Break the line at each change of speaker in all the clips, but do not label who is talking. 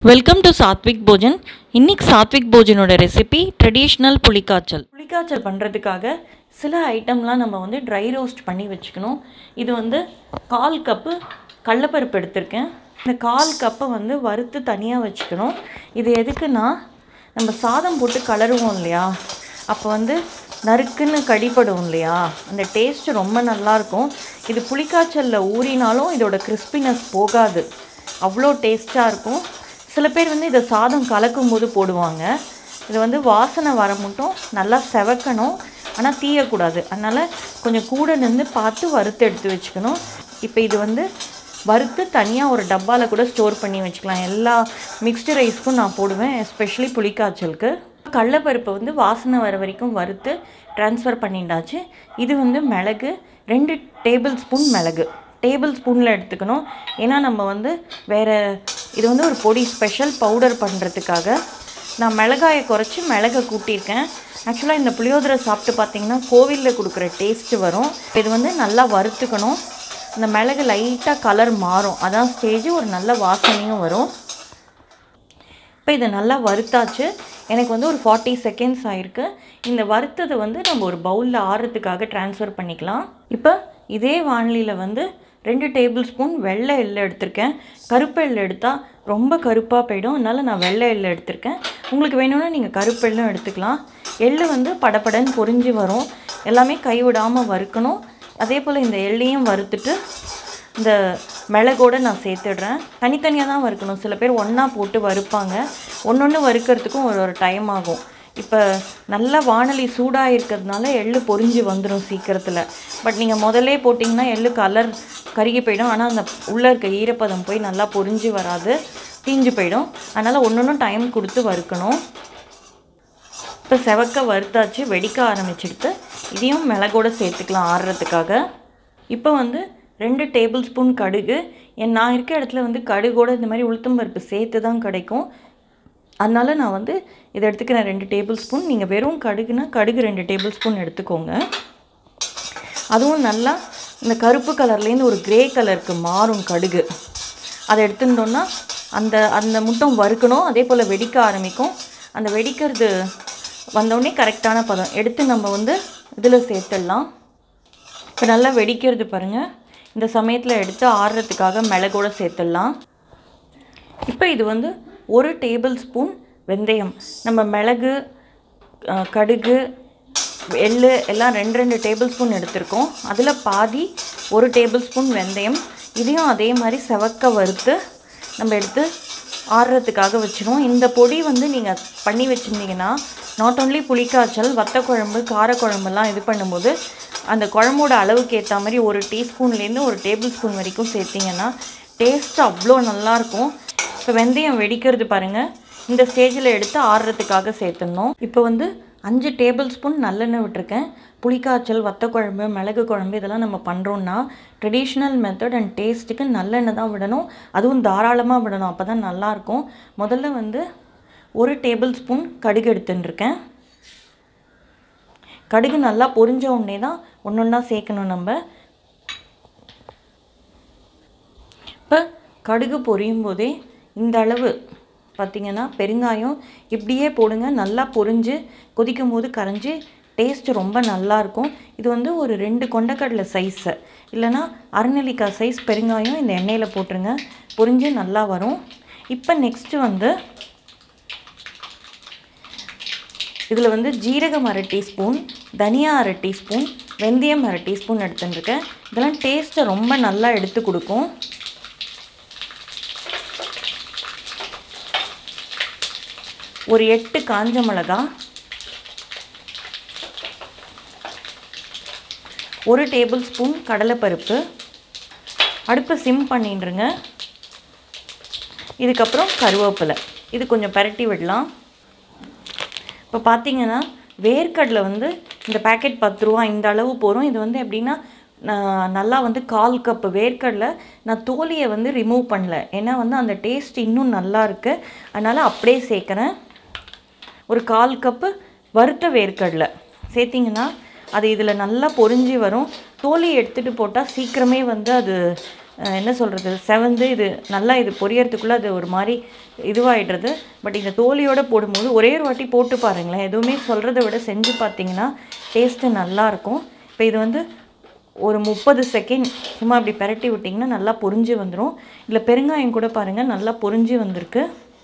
welcome to Satvik Bhojan இன்னைக்கு சாத்விக் போஜனோட recipe traditional புளிக்காய்ச்சல் புளிக்காய்ச்சல் பண்ணுறதுக்காக சில ஐட்டம்லாம் நம்ம வந்து ட்ரை ரோஸ்ட் பண்ணி வச்சுக்கணும் இது வந்து கால் கப்பு கடலப்பருப்பு எடுத்திருக்கேன் இந்த கால் கப்பை வந்து வறுத்து தனியாக வச்சுக்கணும் இது எதுக்குன்னா நம்ம சாதம் போட்டு கலருவோம் இல்லையா அப்போ வந்து நறுக்குன்னு கடிப்படும் இல்லையா அந்த டேஸ்ட் ரொம்ப நல்லாயிருக்கும் இது புளிக்காய்ச்சலில் ஊறினாலும் இதோட கிறிஸ்பினஸ் போகாது அவ்வளோ டேஸ்ட்டாக இருக்கும் சில பேர் வந்து இதை சாதம் கலக்கும் போது போடுவாங்க இது வந்து வாசனை வர மட்டும் நல்லா செவக்கணும் ஆனால் தீயக்கூடாது அதனால் கொஞ்சம் கூட நின்று பார்த்து வறுத்து எடுத்து வச்சுக்கணும் இப்போ இது வந்து வறுத்து தனியாக ஒரு டப்பாவில் கூட ஸ்டோர் பண்ணி வச்சுக்கலாம் எல்லா மிக்ஸ்டு ரைஸ்க்கும் நான் போடுவேன் எஸ்பெஷலி புளிக்காய்ச்சலுக்கு கடலப்பருப்பை வந்து வாசனை வர வரைக்கும் வறுத்து ட்ரான்ஸ்ஃபர் பண்ணிட்டாச்சு இது வந்து மிளகு ரெண்டு டேபிள் ஸ்பூன் மிளகு டேபிள் ஸ்பூனில் எடுத்துக்கணும் ஏன்னா நம்ம வந்து வேறு இது வந்து ஒரு பொடி ஸ்பெஷல் பவுடர் பண்ணுறதுக்காக நான் மிளகாயை குறைச்சி மிளகை கூட்டியிருக்கேன் ஆக்சுவலாக இந்த புளியோதரை சாப்பிட்டு பார்த்தீங்கன்னா கோவிலில் கொடுக்குற டேஸ்ட்டு வரும் இது வந்து நல்லா வறுத்துக்கணும் இந்த மிளகு லைட்டாக கலர் மாறும் அதான் ஸ்டேஜ் ஒரு நல்ல வாசனையும் வரும் இப்போ இதை நல்லா வறுத்தாச்சு எனக்கு வந்து ஒரு ஃபார்ட்டி செகண்ட்ஸ் ஆயிருக்கு இந்த வறுத்ததை வந்து நம்ம ஒரு பவுலில் ஆறுறதுக்காக ட்ரான்ஸ்ஃபர் பண்ணிக்கலாம் இப்போ இதே வானிலையில் வந்து ரெண்டு டேபிள் ஸ்பூன் வெள்ளை எள்ளு எடுத்திருக்கேன் கருப்பு எள்ளு எடுத்தால் ரொம்ப கருப்பாக போயிடும் அதனால் நான் வெள்ளை எள்ளு எடுத்திருக்கேன் உங்களுக்கு வேணும்னா நீங்கள் கருப்பு எள்ளும் எடுத்துக்கலாம் எள்ளு வந்து படபடன்னு பொரிஞ்சு வரும் எல்லாமே கைவிடாமல் வறுக்கணும் அதே போல் இந்த எள்ளையும் வறுத்துட்டு இந்த மிளகோட நான் சேர்த்துடுறேன் தனித்தனியாக தான் வறுக்கணும் சில பேர் ஒன்றா போட்டு வறுப்பாங்க ஒன்று ஒன்று வறுக்கிறதுக்கும் ஒரு ஒரு டைம் ஆகும் இப்போ நல்லா வானொலி சூடாக இருக்கிறதுனால எள்ளு பொரிஞ்சு வந்துடும் சீக்கிரத்தில் பட் நீங்கள் முதல்லே போட்டிங்கன்னா எள்ளு கலர் கருகி போயிடும் ஆனால் அந்த உள்ளே இருக்க ஈரப்பதம் போய் நல்லா பொரிஞ்சு வராது தீஞ்சு போயிடும் அதனால் ஒன்று ஒன்றும் டைம் கொடுத்து வறுக்கணும் இப்போ செவக்க வறுத்தாச்சு வெடிக்க ஆரம்பிச்சிடுத்து இதையும் மிளகோட சேர்த்துக்கலாம் ஆறுறதுக்காக இப்போ வந்து ரெண்டு டேபிள் ஸ்பூன் கடுகு என் நான் இருக்க இடத்துல வந்து கடுகோட இந்த மாதிரி உளுத்தம் பருப்பு சேர்த்து தான் கிடைக்கும் அதனால் நான் வந்து இதை எடுத்துக்கிறேன் ரெண்டு டேபிள் ஸ்பூன் நீங்கள் வெறும் கடுகுனா கடுகு ரெண்டு டேபிள் ஸ்பூன் எடுத்துக்கோங்க அதுவும் நல்லா இந்த கருப்பு கலர்லேருந்து ஒரு கிரே கலருக்கு மாறும் கடுகு அதை எடுத்துட்டோன்னா அந்த அந்த முட்டம் வறுக்கணும் அதே போல் வெடிக்க ஆரம்பிக்கும் அந்த வெடிக்கிறது வந்தோடனே கரெக்டான பதம் எடுத்து நம்ம வந்து இதில் சேர்த்துடலாம் இப்போ நல்லா வெடிக்கிறது பாருங்கள் இந்த சமயத்தில் எடுத்து ஆறுறதுக்காக மிளகோட சேர்த்துடலாம் இப்போ இது வந்து ஒரு டேபிள் ஸ்பூன் வெந்தயம் நம்ம மிளகு அஹ், கடுகு எள்ளு எல்லாம் ரெண்டு ரெண்டு டேபிள் ஸ்பூன் எடுத்திருக்கோம் அதில் பாதி ஒரு டேபிள் ஸ்பூன் வெந்தயம் இதையும் அதே மாதிரி செவக்க வறுத்து நம்ம எடுத்து ஆறுறதுக்காக வச்சிருவோம் இந்த பொடி வந்து நீங்கள் பண்ணி வச்சுருந்தீங்கன்னா நாட் ஓன்லி புளிக்காய்ச்சல் வத்த குழம்பு காரக்குழம்புலாம் இது பண்ணும்போது அந்த குழம்போட அளவுக்கு ஏற்ற மாதிரி ஒரு டீஸ்பூன்லேருந்து ஒரு டேபிள் ஸ்பூன் வரைக்கும் சேர்த்திங்கன்னா டேஸ்ட் அவ்வளோ நல்லாயிருக்கும் இப்போ வெந்தயம் வெடிக்கிறது பாருங்கள் இந்த ஸ்டேஜில் எடுத்து ஆறுறதுக்காக சேர்த்துடணும் இப்போ வந்து அஞ்சு டேபிள் ஸ்பூன் நல்லெண்ணெய் விட்டுருக்கேன் புளிக்காய்ச்சல் வத்த குழம்பு மிளகு குழம்பு இதெல்லாம் நம்ம பண்ணுறோன்னா ட்ரெடிஷ்னல் மெத்தட் அண்ட் டேஸ்ட்டுக்கு நல்லெண்ணெய் தான் விடணும் அதுவும் தாராளமாக விடணும் அப்போ தான் நல்லாயிருக்கும் முதல்ல வந்து ஒரு டேபிள் ஸ்பூன் கடுகு எடுத்துட்டுருக்கேன் கடுகு நல்லா பொரிஞ்ச உடனே தான் ஒன்று ஒன்றா சேர்க்கணும் நம்ம இப்போ கடுகு பொரியும் போதே இந்த அளவு பார்த்திங்கன்னா பெருங்காயம் இப்படியே போடுங்க நல்லா பொரிஞ்சு கொதிக்கும் போது கரைஞ்சி டேஸ்ட் ரொம்ப நல்லாயிருக்கும் இது வந்து ஒரு ரெண்டு கொண்டக்கடலை சைஸு இல்லைன்னா அரைநெல்லிக்காய் சைஸ் பெருங்காயம் இந்த எண்ணெயில் போட்டுருங்க பொரிஞ்சு நல்லா வரும் இப்போ நெக்ஸ்ட்டு வந்து இதில் வந்து ஜீரகம் அரை டீஸ்பூன் தனியா அரை டீஸ்பூன் வெந்தயம் அரை டீஸ்பூன் எடுத்துட்டுருக்கேன் இதெல்லாம் டேஸ்ட்டை ரொம்ப நல்லா எடுத்து கொடுக்கும் ஒரு எட்டு காஞ்ச மிளகா ஒரு டேபிள் ஸ்பூன் கடலைப்பருப்பு அடுப்பை சிம் பண்ணிட்டுருங்க இதுக்கப்புறம் கருவேப்பிலை இது கொஞ்சம் பரட்டி விடலாம் இப்போ பார்த்தீங்கன்னா வேர்க்கடலை வந்து இந்த பேக்கெட் பத்து ரூபா இந்த அளவு போகிறோம் இது வந்து எப்படின்னா நான் நல்லா வந்து கால் கப்பு வேர்க்கடலை நான் தோலியை வந்து ரிமூவ் பண்ணல ஏன்னா வந்து அந்த டேஸ்ட் இன்னும் நல்லா இருக்கு அதனால் அப்படியே சேர்க்குறேன் ஒரு கால் கப்பு வறுத்த வேர்க்கடலை சேர்த்திங்கன்னா அது இதில் நல்லா பொரிஞ்சு வரும் தோலி எடுத்துகிட்டு போட்டால் சீக்கிரமே வந்து அது அஹ், என்ன சொல்கிறது செவந்து இது நல்லா இது பொரியறதுக்குள்ளே அது ஒரு மாதிரி இதுவாகிடுறது பட் இந்த தோலியோடு போடும்போது ஒரே ஒரு வாட்டி போட்டு பாருங்களேன் எதுவுமே சொல்கிறத விட செஞ்சு பார்த்தீங்கன்னா டேஸ்ட்டு நல்லாயிருக்கும் இப்போ இது வந்து ஒரு முப்பது செகண்ட் சும்மா அப்படி பெரட்டி விட்டிங்கன்னா நல்லா பொரிஞ்சு வந்துடும் இல்லை பெருங்காயம் கூட பாருங்கள் நல்லா பொரிஞ்சு வந்திருக்கு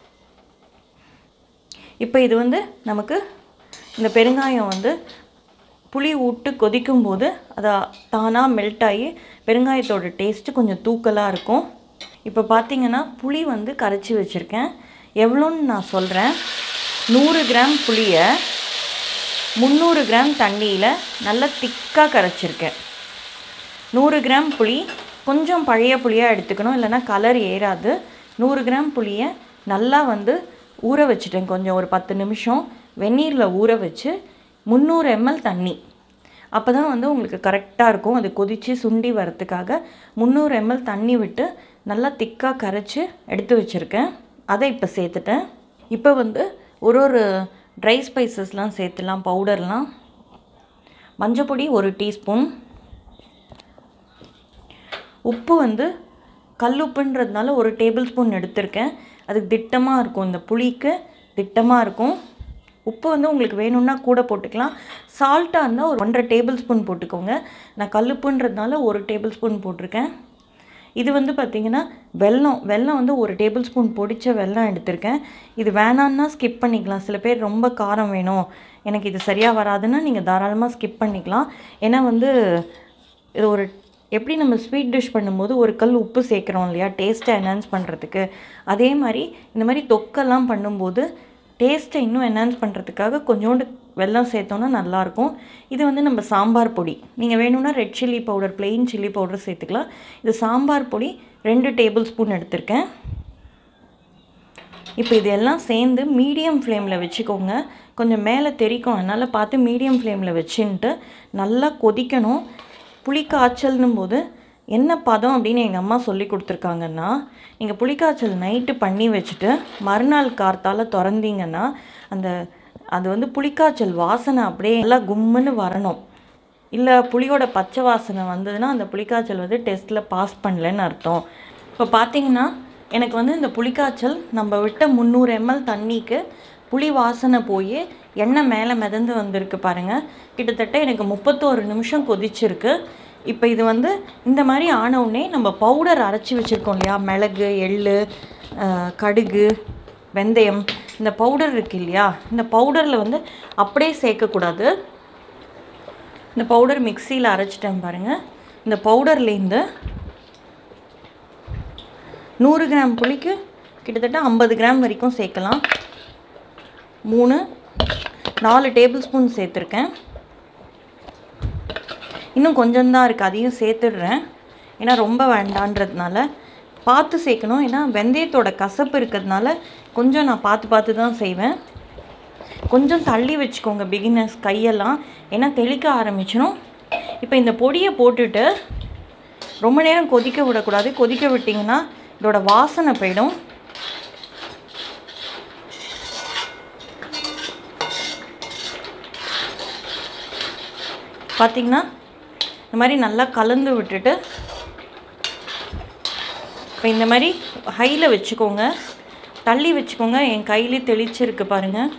இப்போ இது வந்து நமக்கு இந்த பெருங்காயம் வந்து புளி விட்டு கொதிக்கும் போது அது தானாக மெல்ட் ஆகி பெருங்காயத்தோட டேஸ்ட்டு கொஞ்சம் தூக்கலாக இருக்கும் இப்போ பார்த்தீங்கன்னா புளி வந்து கரைச்சி வச்சுருக்கேன் எவ்வளோன்னு நான் சொல்கிறேன் நூறு கிராம் புளியை முந்நூறு கிராம் தண்ணியில் நல்லா திக்காக கரைச்சிருக்கேன் நூறு கிராம் புளி கொஞ்சம் பழைய புளியாக எடுத்துக்கணும் இல்லைன்னா கலர் ஏறாது நூறு கிராம் புளியை நல்லா வந்து ஊற வச்சுட்டேன் கொஞ்சம் ஒரு பத்து நிமிஷம் வெந்நீரில் ஊற வச்சு முந்நூறு எம்எல் தண்ணி அப்போ தான் வந்து உங்களுக்கு கரெக்டாக இருக்கும் அது கொதித்து சுண்டி வரத்துக்காக முந்நூறு எம்எல் தண்ணி விட்டு நல்லா திக்காக கரைச்சி எடுத்து வச்சுருக்கேன் அதை இப்போ சேர்த்துட்டேன் இப்போ வந்து ஒரு ஒரு ட்ரை ஸ்பைசஸ்லாம் சேர்த்துலாம் பவுடர்லாம் மஞ்சப்பொடி ஒரு டீஸ்பூன் உப்பு வந்து கல்லுப்புன்றதுனால ஒரு டேபிள் ஸ்பூன் எடுத்திருக்கேன் அதுக்கு திட்டமாக இருக்கும் இந்த புளிக்கு திட்டமாக இருக்கும் உப்பு வந்து உங்களுக்கு வேணும்னா கூட போட்டுக்கலாம் சால்ட்டாக இருந்தால் ஒரு ஒன்றரை டேபிள் ஸ்பூன் போட்டுக்கோங்க நான் கல்லுப்புன்றதுனால ஒரு டேபிள் ஸ்பூன் போட்டிருக்கேன் இது வந்து பார்த்திங்கன்னா வெல்லம் வெல்லம் வந்து ஒரு டேபிள் ஸ்பூன் பொடிச்ச வெல்லம் எடுத்திருக்கேன் இது வேணான்னா ஸ்கிப் பண்ணிக்கலாம் சில பேர் ரொம்ப காரம் வேணும் எனக்கு இது சரியாக வராதுன்னா நீங்கள் தாராளமாக ஸ்கிப் பண்ணிக்கலாம் ஏன்னா வந்து இது ஒரு எப்படி நம்ம ஸ்வீட் டிஷ் பண்ணும்போது ஒரு கல் உப்பு சேர்க்குறோம் இல்லையா டேஸ்ட்டை என்ஹான்ஸ் பண்ணுறதுக்கு அதே மாதிரி இந்த மாதிரி தொக்கெல்லாம் பண்ணும்போது டேஸ்ட்டை இன்னும் என்ஹான்ஸ் பண்ணுறதுக்காக கொஞ்சோண்டு வெல்லம் சேர்த்தோன்னா நல்லாயிருக்கும் இது வந்து நம்ம சாம்பார் பொடி நீங்கள் வேணும்னா red chilli powder plain chilli powder சேர்த்துக்கலாம் இது சாம்பார் பொடி ரெண்டு டேபிள் ஸ்பூன் எடுத்திருக்கேன் இப்போ இது எல்லாம் சேர்ந்து மீடியம் ஃப்ளேமில் வச்சுக்கோங்க கொஞ்சம் மேலே தெறிக்கும் அதனால் பார்த்து மீடியம் ஃப்ளேமில் வச்சுன்ட்டு நல்லா கொதிக்கணும் புளி காய்ச்சல்னும் போது என்ன பதம் அப்படின்னு எங்கள் அம்மா சொல்லி கொடுத்துருக்காங்கன்னா நீங்கள் புளிக்காய்ச்சல் நைட்டு பண்ணி வச்சுட்டு மறுநாள் கார்த்தால திறந்தீங்கன்னா அந்த அது வந்து புளிக்காய்ச்சல் வாசனை அப்படியே நல்லா கும்முன்னு வரணும் இல்லை புளியோட பச்சை வாசனை வந்ததுன்னா அந்த புளிக்காய்ச்சல் வந்து டெஸ்ட்டில் பாஸ் பண்ணலன்னு அர்த்தம் இப்போ பார்த்தீங்கன்னா எனக்கு வந்து இந்த புளிக்காய்ச்சல் நம்ம விட்ட முந்நூறு எம்எல் தண்ணிக்கு புளி வாசனை போய் எண்ணெய் மேலே மிதந்து வந்திருக்கு பாருங்கள் கிட்டத்தட்ட எனக்கு முப்பத்தோரு நிமிஷம் கொதிச்சிருக்கு இப்போ இது வந்து இந்த மாதிரி ஆன உடனே நம்ம பவுடர் அரைச்சி வச்சுருக்கோம் இல்லையா மிளகு எள்ளு அஹ், கடுகு வெந்தயம் இந்த பவுடர் இருக்கு இல்லையா இந்த பவுடரில் வந்து அப்படியே சேர்க்கக்கூடாது இந்த பவுடர் மிக்சியில் அரைச்சிட்டேன் பாருங்கள் இந்த பவுடர்லேருந்து நூறு கிராம் புளிக்கு கிட்டத்தட்ட ஐம்பது கிராம் வரைக்கும் சேர்க்கலாம் மூணு நாலு டேபிள் ஸ்பூன் சேர்த்துருக்கேன் இன்னும் கொஞ்சம்தான் இருக்குது அதையும் சேர்த்துடுறேன் ஏன்னா ரொம்ப வேண்டான்றதுனால பார்த்து சேர்க்கணும் ஏன்னா வெந்தயத்தோட கசப்பு இருக்கிறதுனால கொஞ்சம் நான் பார்த்து பார்த்து தான் செய்வேன் கொஞ்சம் தள்ளி வச்சுக்கோங்க பிகினர்ஸ் கையெல்லாம் ஏன்னா தெளிக்க ஆரம்பிச்சிடும் இப்போ இந்த பொடியை போட்டுட்டு ரொம்ப நேரம் கொதிக்க விடக்கூடாது கொதிக்க விட்டிங்கன்னா இதோட வாசனை போயிடும் பார்த்தீங்கன்னா இந்த மாதிரி நல்லா கலந்து விட்டுட்டு இப்போ இந்த மாதிரி ஹையில் வச்சுக்கோங்க தள்ளி வச்சுக்கோங்க என் கையிலே தெளிச்சிருக்கு பாருங்கள்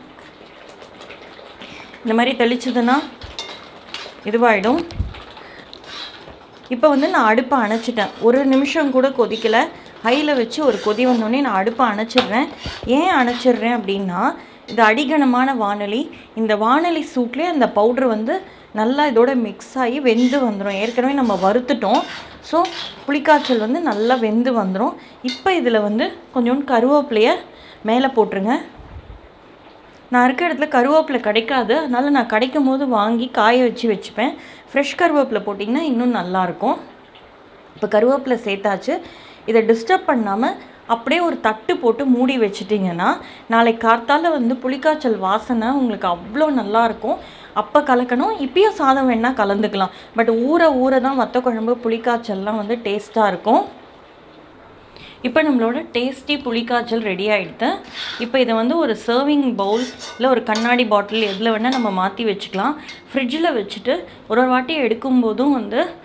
இந்த மாதிரி தெளிச்சதுன்னா இதுவாகிடும் இப்போ வந்து நான் அடுப்பை அணைச்சிட்டேன் ஒரு நிமிஷம் கூட கொதிக்கலை ஹையில் வச்சு ஒரு கொதி வந்தோடனே நான் அடுப்பை அணைச்சிடுறேன் ஏன் அணைச்சிடுறேன் அப்படின்னா இது அடிகனமான வானொலி இந்த வானொலி சூட்லேயே அந்த பவுட்ரு வந்து நல்லா இதோட மிக்ஸ் ஆகி வெந்து வந்துடும் ஏற்கனவே நம்ம வறுத்துட்டோம் ஸோ புளிக்காய்ச்சல் வந்து நல்லா வெந்து வந்துடும் இப்போ இதில் வந்து கொஞ்சோண்டு கருவேப்பிலையை மேலே போட்டுருங்க நான் இருக்க இடத்துல கருவேப்பிலை கிடைக்காது அதனால் நான் கிடைக்கும் போது வாங்கி காய வச்சு வச்சுப்பேன் ஃப்ரெஷ் கருவேப்பிலை போட்டிங்கன்னா இன்னும் நல்லாயிருக்கும் இப்போ கருவேப்பிலை சேர்த்தாச்சு இதை டிஸ்டர்ப் பண்ணாமல் அப்படியே ஒரு தட்டு போட்டு மூடி வச்சிட்டிங்கன்னா நாளைக்கு கார்த்தால வந்து புளிக்காய்ச்சல் வாசனை உங்களுக்கு அவ்வளோ நல்லாயிருக்கும் அப்போ கலக்கணும் இப்பயும் சாதம் வேணால் கலந்துக்கலாம் பட் ஊற ஊற தான் வத்த குழம்பு புளிக்காய்ச்சல்லாம் வந்து டேஸ்ட்டாக இருக்கும் இப்போ நம்மளோட டேஸ்டி புளிக்காய்ச்சல் ரெடி ஆகிடுது இப்போ இதை வந்து ஒரு சர்விங் பவுல் இல்லை ஒரு கண்ணாடி பாட்டில் எதில் வேணால் நம்ம மாற்றி வச்சுக்கலாம் ஃப்ரிட்ஜில் வச்சுட்டு ஒரு ஒரு வாட்டி எடுக்கும்போதும் வந்து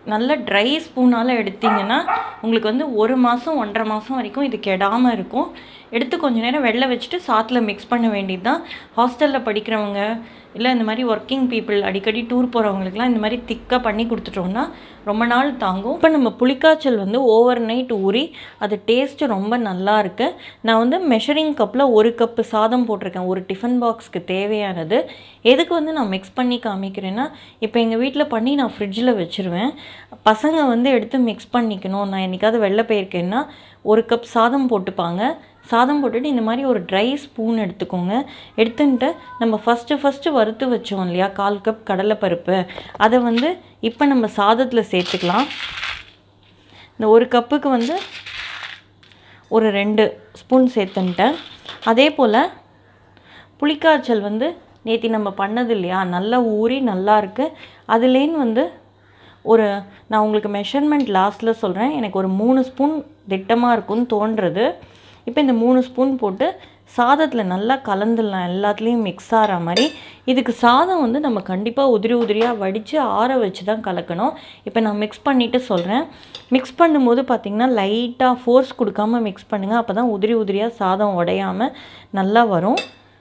நல்ல ட்ரை ஸ்பூனால் எடுத்தீங்கன்னா உங்களுக்கு வந்து ஒரு மாதம் ஒன்றரை மாதம் வரைக்கும் இது கெடாமல் இருக்கும் எடுத்து கொஞ்ச நேரம் வெளில வச்சுட்டு சாத்துல மிக்ஸ் பண்ண வேண்டியது தான் ஹாஸ்டலில் படிக்கிறவங்க இல்லை இந்த மாதிரி ஒர்க்கிங் பீப்புள் அடிக்கடி டூர் போகிறவங்களுக்குலாம் இந்த மாதிரி திக்காக பண்ணி கொடுத்துட்டோம்னா ரொம்ப நாள் தாங்கும் இப்போ நம்ம புளிக்காய்ச்சல் வந்து ஓவர் நைட் ஊறி அது டேஸ்ட்டு ரொம்ப நல்லா இருக்கு நான் வந்து மெஷரிங் கப்பில் ஒரு கப்பு சாதம் போட்டிருக்கேன் ஒரு டிஃபன் பாக்ஸ்க்கு தேவையானது எதுக்கு வந்து நான் மிக்ஸ் பண்ணி காமிக்கிறேன்னா இப்போ எங்கள் வீட்டில் பண்ணி நான் ஃப்ரிட்ஜில் வச்சுருவேன் பசங்க வந்து எடுத்து மிக்ஸ் பண்ணிக்கணும் நான் என்னைக்காவது வெளில போயிருக்கேன்னா ஒரு கப் சாதம் போட்டுப்பாங்க சாதம் போட்டுட்டு இந்த மாதிரி ஒரு ட்ரை ஸ்பூன் எடுத்துக்கோங்க எடுத்துன்ட்டு நம்ம ஃபஸ்ட்டு ஃபஸ்ட்டு வறுத்து வச்சோம் இல்லையா கால் கப் கடலைப்பருப்பு அதை வந்து இப்போ நம்ம சாதத்தில் சேர்த்துக்கலாம் இந்த ஒரு கப்புக்கு வந்து ஒரு ரெண்டு ஸ்பூன் சேர்த்துன்ட்டேன் அதே போல் புளிக்காய்ச்சல் வந்து நேத்தி நம்ம பண்ணது இல்லையா நல்லா ஊறி நல்லா இருக்கு அதுலேன்னு வந்து ஒரு நான் உங்களுக்கு மெஷர்மெண்ட் லாஸ்ட்டில் சொல்கிறேன் எனக்கு ஒரு மூணு ஸ்பூன் திட்டமாக இருக்கும்னு தோன்றுறது இப்போ இந்த மூணு ஸ்பூன் போட்டு சாதத்தில் நல்லா கலந்துடலாம் எல்லாத்துலேயும் மிக்ஸ் ஆகிற மாதிரி இதுக்கு சாதம் வந்து நம்ம கண்டிப்பாக உதிரி உதிரியாக வடித்து ஆற வச்சு தான் கலக்கணும் இப்போ நான் மிக்ஸ் பண்ணிவிட்டு சொல்கிறேன் மிக்ஸ் பண்ணும்போது பார்த்திங்கன்னா லைட்டாக ஃபோர்ஸ் கொடுக்காம மிக்ஸ் பண்ணுங்கள் அப்போ தான் உதிரி உதிரியாக சாதம் உடையாமல் நல்லா வரும்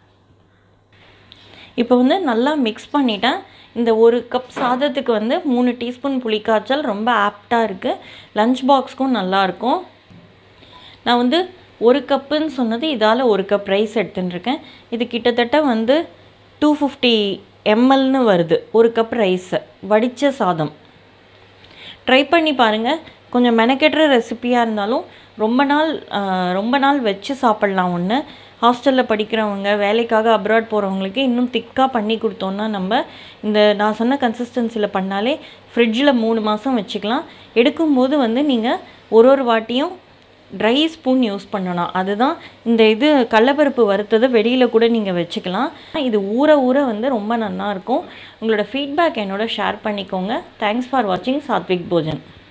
இப்போ வந்து நல்லா மிக்ஸ் பண்ணிட்டேன் இந்த ஒரு கப் சாதத்துக்கு வந்து மூணு டீஸ்பூன் புளிக்காய்ச்சல் ரொம்ப ஆப்டாக இருக்குது லஞ்ச் பாக்ஸ்க்கும் நல்லாயிருக்கும் நான் வந்து ஒரு கப்புன்னு சொன்னது இதால் ஒரு கப் ரைஸ் எடுத்துட்டுருக்கேன் இது கிட்டத்தட்ட வந்து டூ ஃபிஃப்டி எம்எல்னு வருது ஒரு கப் ரைஸு வடித்த சாதம் ட்ரை பண்ணி பாருங்கள் கொஞ்சம் மெனக்கெட்டுற ரெசிப்பியாக இருந்தாலும் ரொம்ப நாள் ஆஹ், ரொம்ப நாள் வச்சு சாப்பிட்லாம் ஒன்று ஹாஸ்டலில் படிக்கிறவங்க வேலைக்காக அப்ராட் போகிறவங்களுக்கு இன்னும் திக்காக பண்ணி கொடுத்தோன்னா நம்ம இந்த நான் சொன்ன கன்சிஸ்டன்சியில் பண்ணாலே ஃப்ரிட்ஜில் மூணு மாதம் வச்சுக்கலாம் எடுக்கும்போது வந்து நீங்கள் ஒரு ஒரு வாட்டியும் ட்ரை ஸ்பூன் யூஸ் பண்ணணும் அதுதான் இந்த இது கடலப்பருப்பு வறுத்ததை வெளியில் கூட நீங்கள் வச்சுக்கலாம் இது ஊற ஊற வந்து ரொம்ப நல்லா இருக்கும் உங்களோட ஃபீட்பேக் என்னோட ஷேர் பண்ணிக்கோங்க தேங்க்ஸ் ஃபார் வாட்சிங் சாத்விக் போஜன்